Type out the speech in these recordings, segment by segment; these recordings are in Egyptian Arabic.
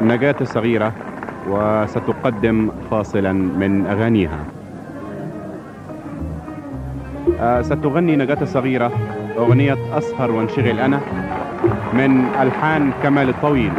نجاة الصغيرة وستقدم فاصلا من أغانيها آه، ستغني نجاة الصغيرة أغنية أسهر وانشغل أنا من ألحان كمال الطويل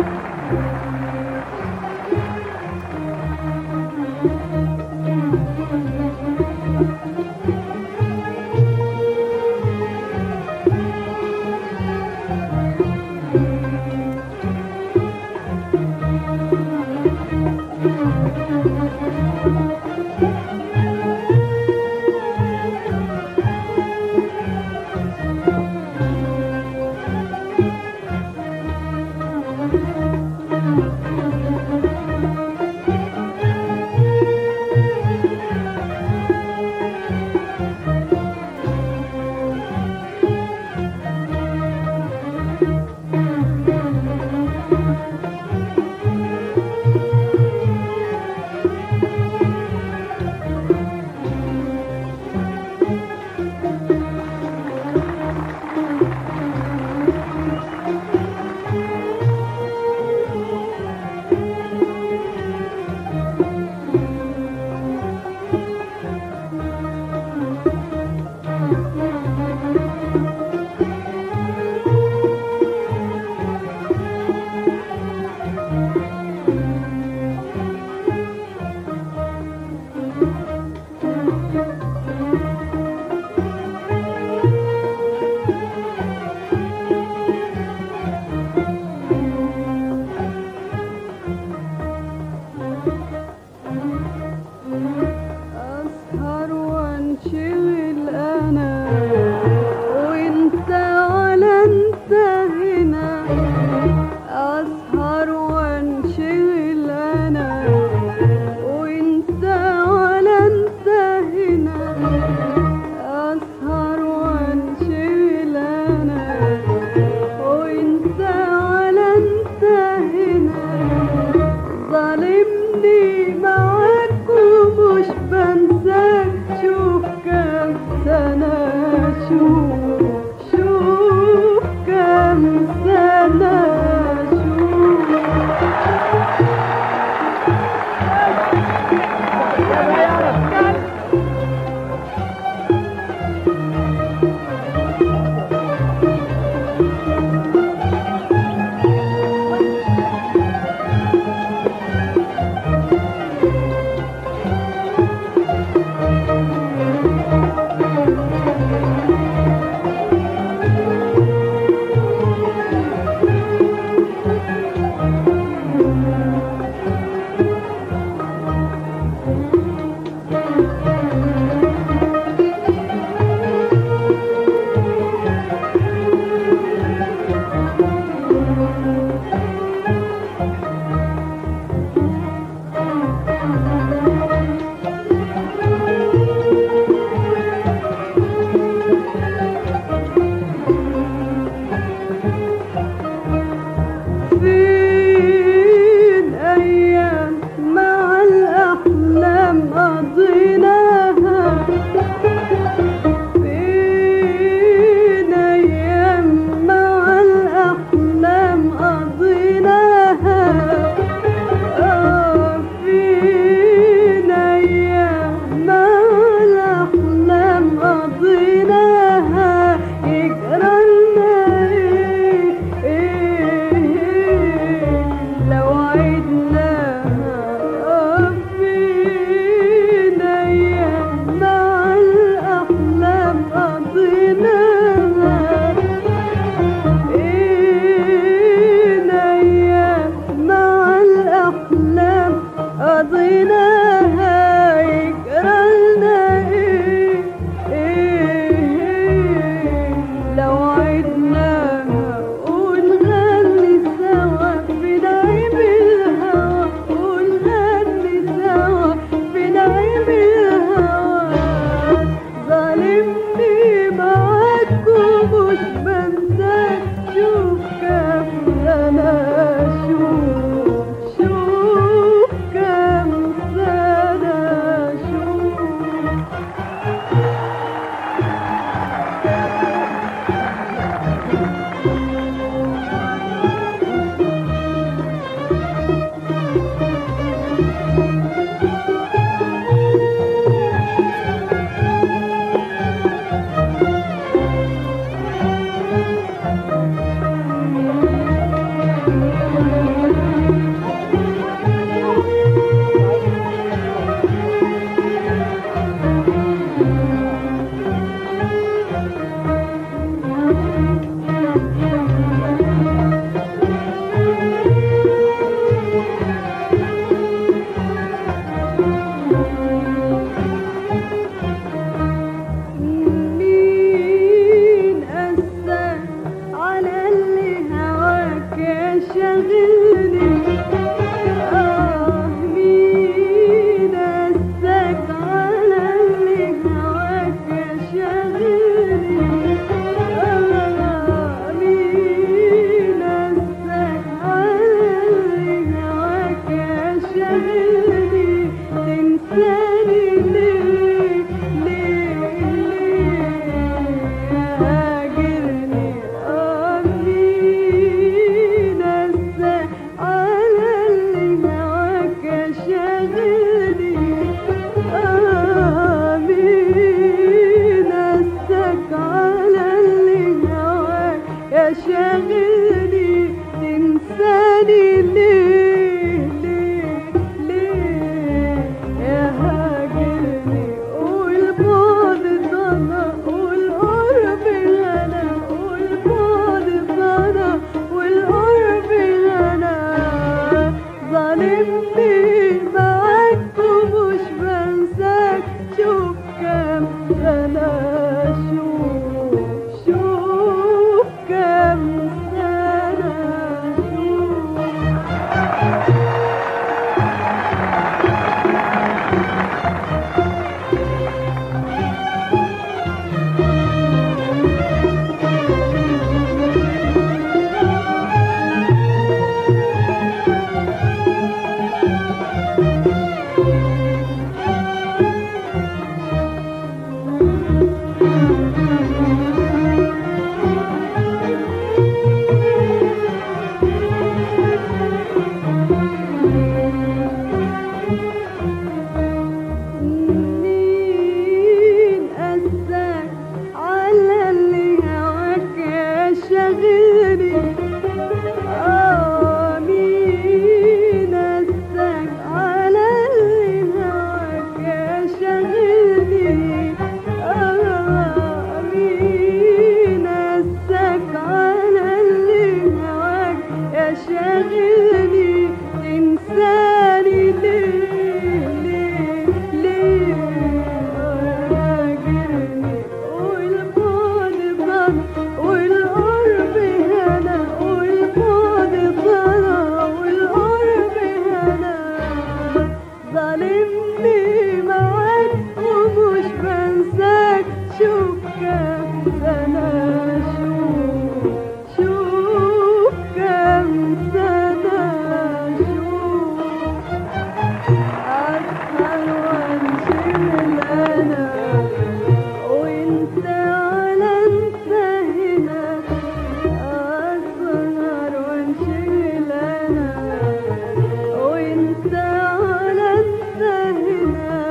وانت ولا انت هنا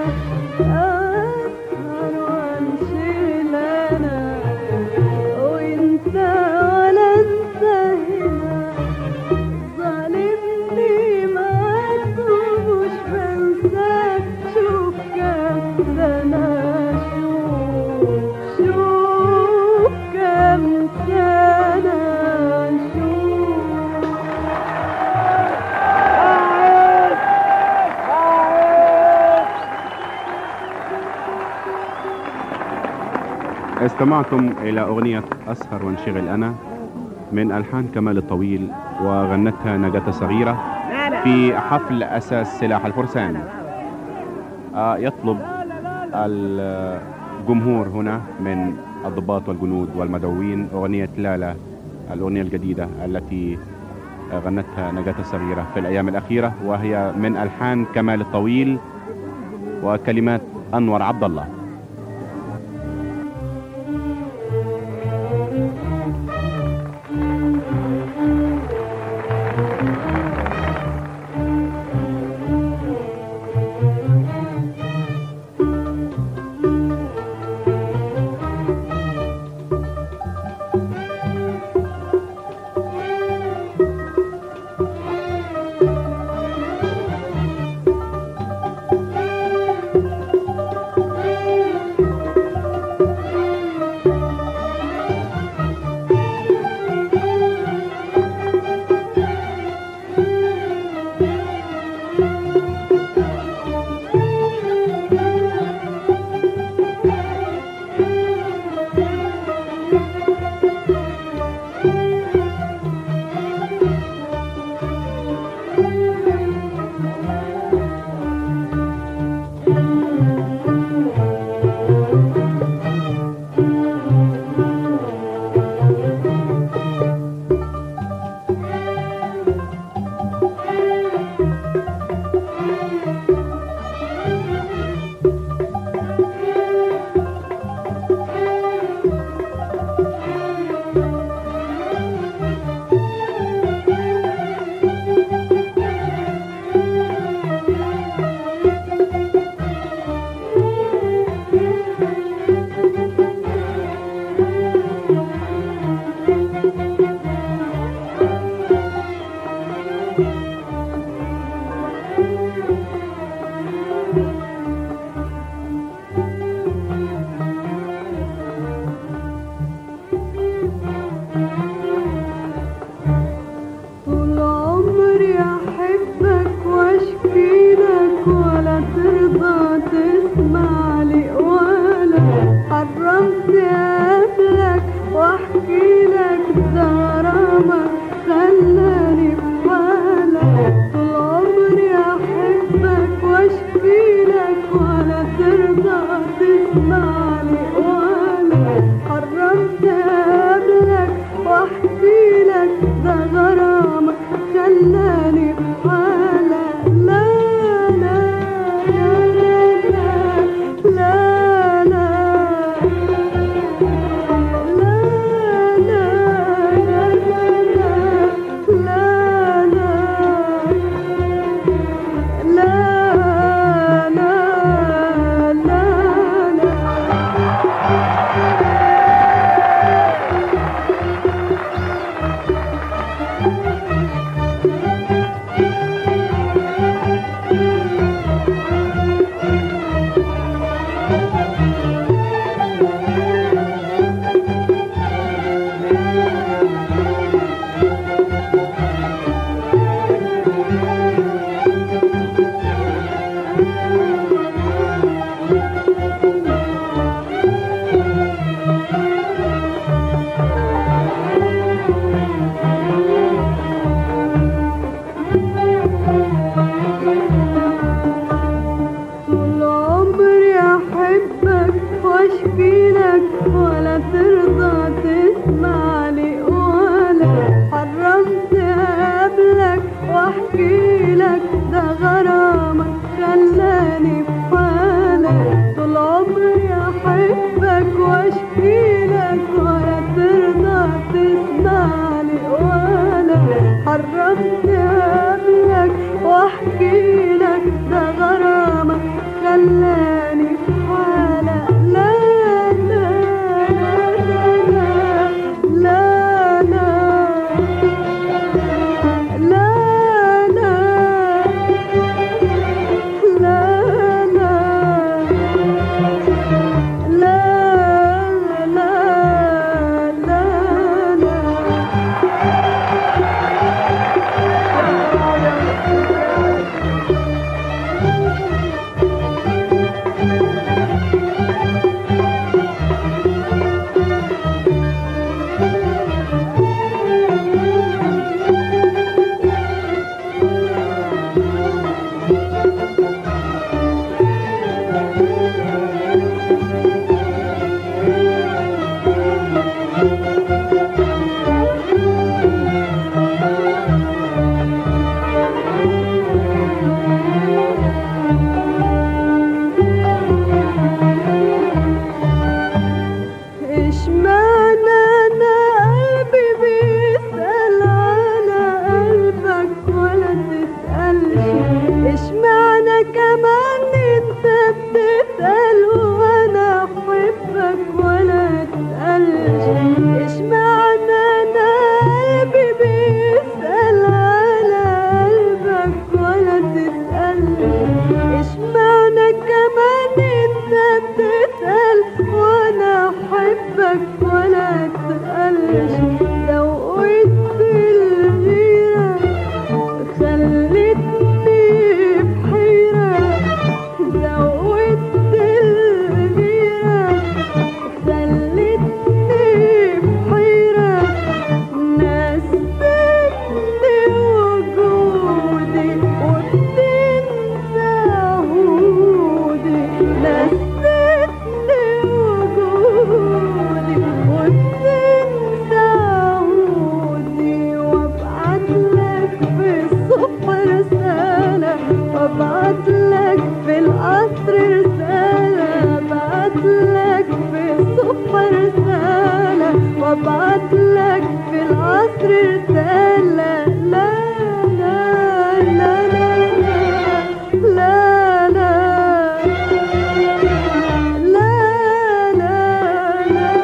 اسهر وانشغل انا وانت ولا انت هنا ظالمني معاك ومش بنساك شوف كام سنة شوف شوف كام سنة شوف استمعتم إلى أغنية أسهر وانشغل أنا من ألحان كمال الطويل وغنتها نجاة صغيرة في حفل أساس سلاح الفرسان آه، يطلب الجمهور هنا من الضباط والجنود والمدعوين أغنية لالا الأغنية الجديدة التي غنتها نجاة الصغيرة في الأيام الأخيرة وهي من ألحان كمال الطويل وكلمات أنور عبد الله طول عمري احبك واشكي لك ولا ترضى تسمع لي ولا حرمت اقابلك واحكي لك ده غرامك خلاني في حالك طول عمري احبك واشكي لك ولا ترضى تسمع لي ولا حرمت اقابلك واحكي لك ده غرامك خلاني في حالة لا لا لا لا لا لا طول عمري احبك واشكي لك ولا ترضى تسمع لي ولا حرمت اقابلك واحكي لك ده غرامك خلاني في حالك طول عمري احبك واشكي لك ولا ترضى تسمع لي ولا حرمت اقابلك واحكي خلتني بحيرة زودت الغيرة خلتني بحيرة نسيتني وجودي وبتنسى عهودي نسيتني وجودي وبتنسى عهودي وابعتلك في الصبح رسالة وابعتلك في القصر رسالة ابعتلك في الصبح رسالة وابعتلك في القصر رسالة لا لا لا لا لا لا لا لا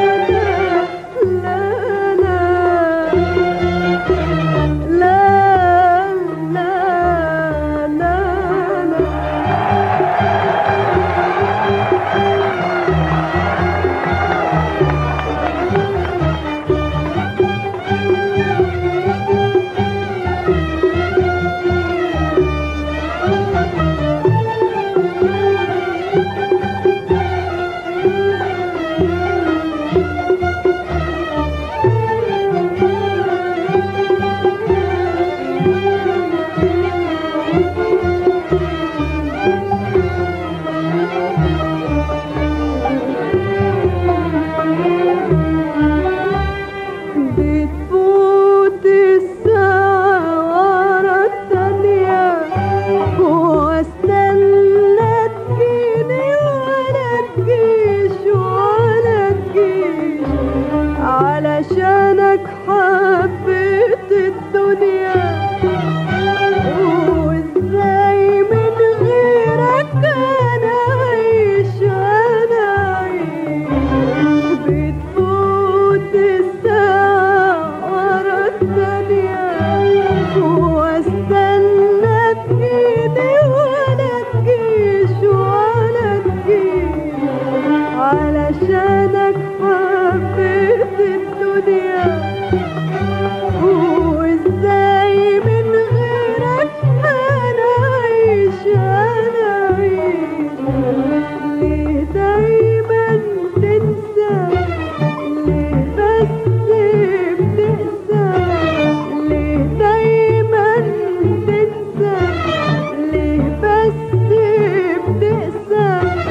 بتفوت الساعة ورا التانية واستنى تجيني ولا تجيش ولا تجيش علشانك حبيت الدنيا وازاي من غيرك انا اعيش انا اعيش بتفوت الساعة ورا الثانية واستنى تجيني ولا تجيش ولا تجيش علشانك حبيت الدنيا وازاي من غيرك انا اعيش انا اعيش ليه دايما تنسى ليه بس بتقسى ليه دايما تنسى ليه بس بتقسى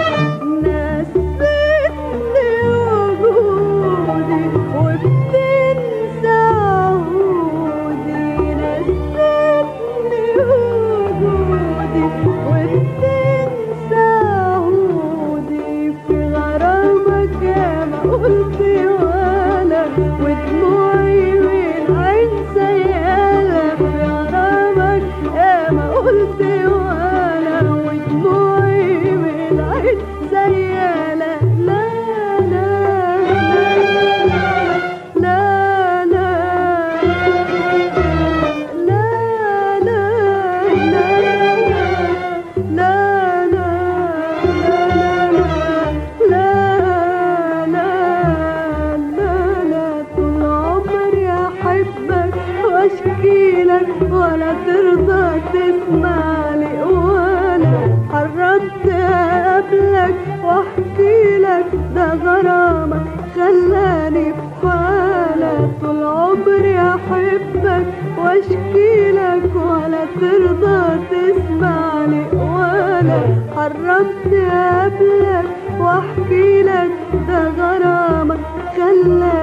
نسيتني وجودي وبتنسى عهودي نسيتني وجودي وبتنسى عهودي في غرامك يا ما قلت ولا ودموعي من عين سيالة في غرامك يا ما قلت ولا ودموعي من عين سيالة لا لا لا لا لا لا لا لا طول عمري احبك واشكي لك ولا ترضى تسمع لي ولا حرمت اقابلك واحكي لك ده غرامك خلاني في حالة طول عمري احبك واشكي لك ولا ترضى تسمع لي ولا حرمت اقابلك واحكي لك ده غرامك خلاني